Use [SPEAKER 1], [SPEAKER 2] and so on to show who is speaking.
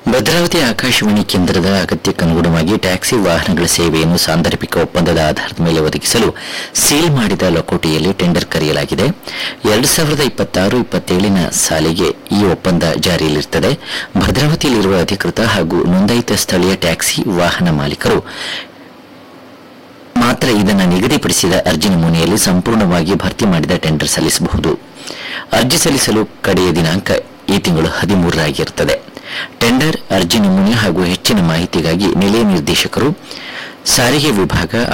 [SPEAKER 1] ಭದ್ರಾವತಿ ಆಕಾಶವಾಣಿ ಕೇಂದ್ರದ ಅಗತ್ಯಕ್ಕನುಗುಣವಾಗಿ ಟ್ಯಾಕ್ಸಿ ವಾಹನಗಳ ಸೇವೆಯನ್ನು ಸಾಂದರ್ಭಿಕ ಒಪ್ಪಂದದ ಆಧಾರದ ಮೇಲೆ ಒದಗಿಸಲು ಸೀಲ್ ಮಾಡಿದ ಲಕೋಟೆಯಲ್ಲಿ ಟೆಂಡರ್ ಕರೆಯಲಾಗಿದೆ ಎರಡು ಸಾವಿರದ ಇಪ್ಪತ್ತಾರು ಇಪ್ಪತ್ತೇಳಿನ ಸಾಲಿಗೆ ಈ ಒಪ್ಪಂದ ಜಾರಿಯಲ್ಲಿರುತ್ತದೆ ಭದ್ರಾವತಿಯಲ್ಲಿರುವ ಅಧಿಕೃತ ಹಾಗೂ ನೋಂದಾಯಿತ ಸ್ಥಳೀಯ ಟ್ಯಾಕ್ಸಿ ವಾಹನ ಮಾಲೀಕರು ಮಾತ್ರ ಇದನ್ನು ನಿಗದಿಪಡಿಸಿದ ಅರ್ಜಿ ನಮೂನೆಯಲ್ಲಿ ಸಂಪೂರ್ಣವಾಗಿ ಭರ್ತಿ ಮಾಡಿದ ಟೆಂಡರ್ ಸಲ್ಲಿಸಬಹುದು ಅರ್ಜಿ ಸಲ್ಲಿಸಲು ಕಡೆಯ ದಿನಾಂಕ ಈ ತಿಂಗಳು ಹದಿಮೂರರಾಗಿರುತ್ತದೆ ಟೆಂಡರ್ ಅರ್ಜಿ ನಮೂನೆ ಹಾಗೂ ಹೆಚ್ಚಿನ ಮಾಹಿತಿಗಾಗಿ ನಿಲಯ ನಿರ್ದೇಶಕರು ಸಾರಿಗೆ ವಿಭಾಗ